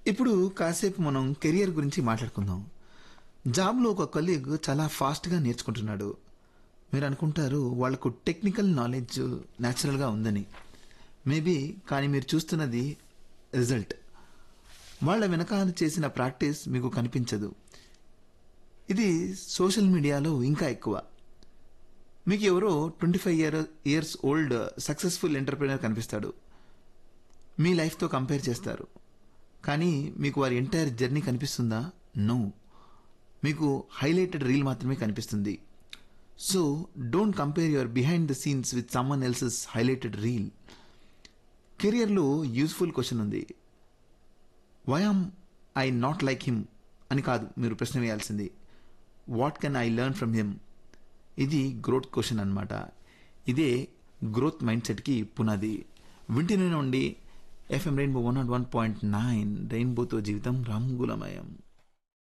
ఇప్పుడు కాసేపు మనం కెరియర్ గురించి మాట్లాడుకుందాం జాబ్లో ఒక కలీగ్ చాలా ఫాస్ట్గా నేర్చుకుంటున్నాడు మీరు అనుకుంటారు వాళ్లకు టెక్నికల్ నాలెడ్జ్ న్యాచురల్గా ఉందని మేబీ కానీ మీరు చూస్తున్నది రిజల్ట్ వాళ్ళ వెనకాల చేసిన ప్రాక్టీస్ మీకు కనిపించదు ఇది సోషల్ మీడియాలో ఇంకా ఎక్కువ మీకు ఎవరో twenty five year years old successful entrepreneur కనిపిస్తాడు మీ లైఫ్తో కంపేర్ చేస్తారు కానీ మీకు వారి ఎంటైర్ జర్నీ కనిపిస్తుందా నో మీకు హైలైటెడ్ రీల్ మాత్రమే కనిపిస్తుంది so don't compare your behind the scenes with someone else's highlighted reel కెరియర్లో యూస్ఫుల్ క్వశ్చన్ ఉంది why am I not like him అని కాదు మీరు ప్రశ్న వేయాల్సింది what can I learn from him ఇది గ్రోత్ క్వశ్చన్ అన్నమాట ఇదే గ్రోత్ మైండ్ సెట్కి పునాది వింటినే ఉండి FM rainbow one nought one point nine రెయిన్బోతో జీవితం రంగులమయం